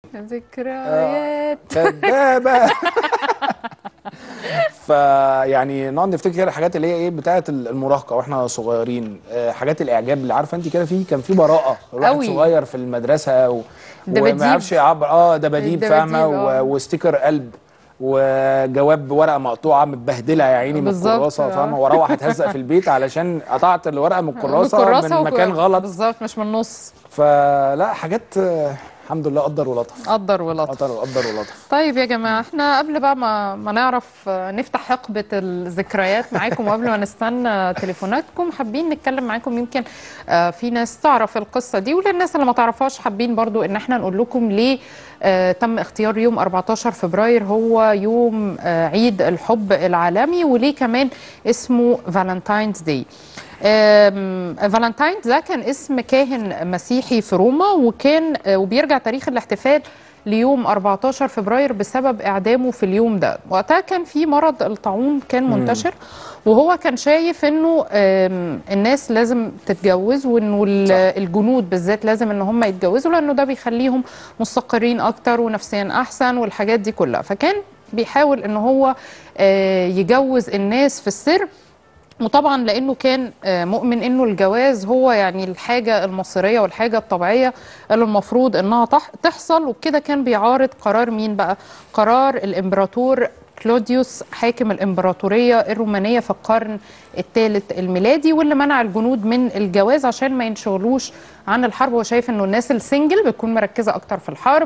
ذكريات كدابه فيعني نقعد نفتكر كده الحاجات اللي هي ايه بتاعه المراهقه واحنا صغيرين آه، حاجات الاعجاب اللي عارفه انت كده في كان في براءه الواحد أوي. صغير في المدرسه و... دباديب. وما يعرفش يعبر اه دباديب الدباديب، فاهمه آه. و... وستيكر قلب وجواب بورقه مقطوعه متبهدله يا عيني من بالظبط، الكراسه آه. فاهمه واروح اتهزق في البيت علشان قطعت الورقه من الكراسه بالكراسة من وك- مكان غلط بالظبط مش من النص فلا حاجات آه، الحمد لله قدر ولطف قدر ولطف قدر قدر ولطف طيب يا جماعة احنا قبل بقى ما, ما نعرف آه، نفتح حقبة الذكريات معاكم وقبل ما نستنى تليفوناتكم حابين نتكلم معاكم يمكن آه، في ناس تعرف القصة دي وللناس اللي ما تعرفهاش حابين برضو ان احنا نقول لكم ليه آه، تم اختيار يوم 14 فبراير هو يوم آه، عيد الحب العالمي وليه كمان اسمه فالنتاينز داي فالنتاين ده كان اسم كاهن مسيحي في روما وكان آه، وبيرجع تاريخ الاحتفال ليوم 14 فبراير بسبب اعدامه في اليوم ده وقتها كان في مرض الطاعون كان منتشر وهو كان شايف انه آم، الناس لازم تتجوز وانه ال- صح. الجنود بالذات لازم ان هم يتجوزوا لانه ده بيخليهم مستقرين اكتر ونفسيا احسن والحاجات دي كلها فكان بيحاول ان هو آه، يجوز الناس في السر وطبعا لانه كان آه، مؤمن انه الجواز هو يعني الحاجه المصيريه والحاجه الطبيعيه اللي المفروض انها تح- تحصل وبكده كان بيعارض قرار مين بقى؟ قرار الامبراطور كلوديوس حاكم الامبراطوريه الرومانيه في القرن الثالث الميلادي واللي منع الجنود من الجواز عشان ما ينشغلوش عن الحرب هو شايف انه الناس السنجل بتكون مركزه اكتر في الحرب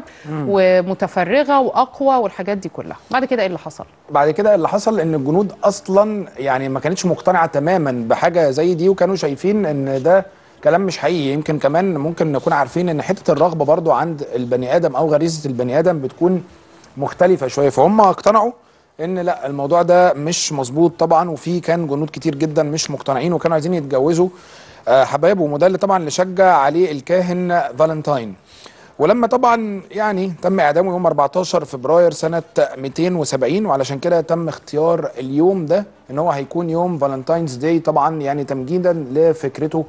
ومتفرغه واقوى والحاجات دي كلها بعد كده ايه اللي حصل؟ بعد كده اللي حصل ان الجنود اصلا يعني ما كانتش مقتنعه تماما بحاجه زي دي وكانوا شايفين ان ده كلام مش حقيقي يمكن كمان ممكن نكون عارفين ان حته الرغبه برضو عند البني ادم او غريزه البني ادم بتكون مختلفه شويه فهم اقتنعوا ان لا الموضوع ده مش مظبوط طبعا وفي كان جنود كتير جدا مش مقتنعين وكانوا عايزين يتجوزوا آه، حبايبهم وده اللي طبعا اللي شجع عليه الكاهن فالنتاين ولما طبعا يعني تم اعدامه يوم 14 فبراير سنه 270 وعلشان كده تم اختيار اليوم ده ان هو هيكون يوم فالنتاينز داي طبعا يعني تمجيدا لفكرته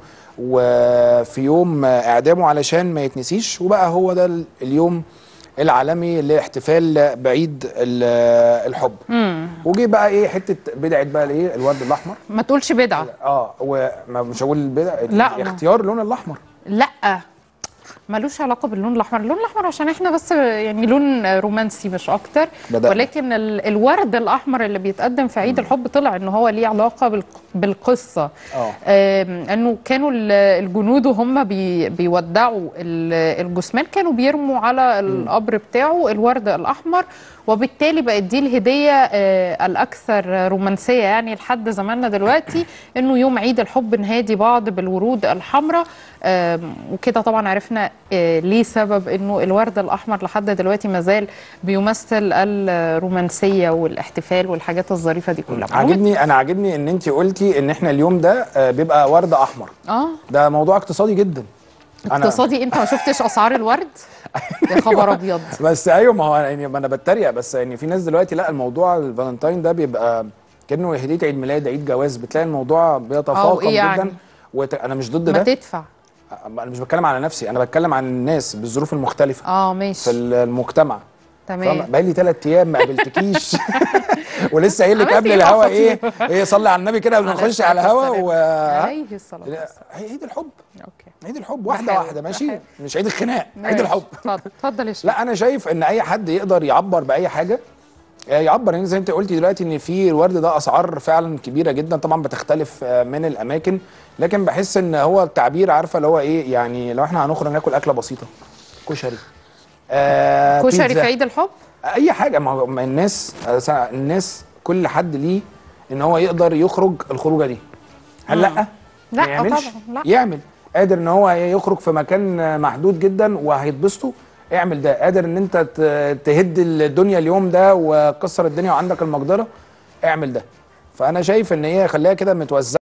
وفي يوم اعدامه علشان ما يتنسيش وبقى هو ده اليوم العالمي لاحتفال بعيد ال- الحب وجي بقى ايه حته بدعه بقى الايه الورد الاحمر ما تقولش بدعه اه ومش هقول البدع لا، ما- اختيار اللون الاحمر لا ملوش علاقه باللون الاحمر اللون الاحمر عشان احنا بس يعني لون رومانسي مش اكتر بدأنا. ولكن ال- الورد الاحمر اللي بيتقدم في عيد الحب طلع ان هو ليه علاقه بالق- بالقصه اه آم، انه كانوا ال- الجنود وهم بي بيودعوا ال- الجثمان كانوا بيرموا على القبر بتاعه الورد الاحمر وبالتالي بقت دي الهديه آه، الاكثر رومانسيه يعني لحد زماننا دلوقتي انه يوم عيد الحب نهادي بعض بالورود الحمراء آم، وكده طبعا عرفنا آه، ليه سبب انه الورد الاحمر لحد دلوقتي مازال بيمثل الرومانسيه والاحتفال والحاجات الظريفه دي كلها عاجبني انا عاجبني ان انت قلتي ان احنا اليوم ده آه، بيبقى ورد احمر اه ده موضوع اقتصادي جدا اقتصادي انت ما شفتش اسعار الورد يا خبر ابيض بس ايوه ما هو يعني ما انا بتريق بس يعني في ناس دلوقتي لا الموضوع الفالنتاين ده بيبقى كانه هديه عيد ميلاد عيد جواز بتلاقي الموضوع بيتفاقم إيه يعني؟ جدا وت... انا مش ضد ما ده تدفع انا مش بتكلم على نفسي انا بتكلم عن الناس بالظروف المختلفه اه في ماشي المجتمع تمام بقالي ثلاث ايام ما قابلتكيش ولسه قايل لك عملت قبل إيه الهوا بقى ايه ايه صلي على النبي كده قبل ما عليه نخش الصلاة على الهوا والسلام. و عليه الصلاه لا، والسلام عيد الحب اوكي عيد الحب واحده بحاول، واحده ماشي بحاول. مش عيد الخناق عيد ماشي. الحب اتفضل اتفضل يا شيخ لا انا شايف ان اي حد يقدر يعبر باي حاجه آه، يعبر يعني زي انت قلتي دلوقتي ان في الورد ده اسعار فعلا كبيره جدا طبعا بتختلف آه، من الاماكن لكن بحس ان هو التعبير عارفه اللي هو ايه يعني لو احنا هنخرج ناكل اكله بسيطه كشري آه كشري بيتزا. في عيد الحب اي حاجه ما هو- ما الناس أصل الناس كل حد ليه ان هو يقدر يخرج الخروجه دي هل لا لا، ما يعملش طبعا، لا. يعمل قادر ان هو يخرج في مكان محدود جدا وهيتبسطوا اعمل ده قادر ان انت ت- تهد الدنيا اليوم ده وكسر الدنيا وعندك المقدره اعمل ده فانا شايف ان هي خليها كده متوزعه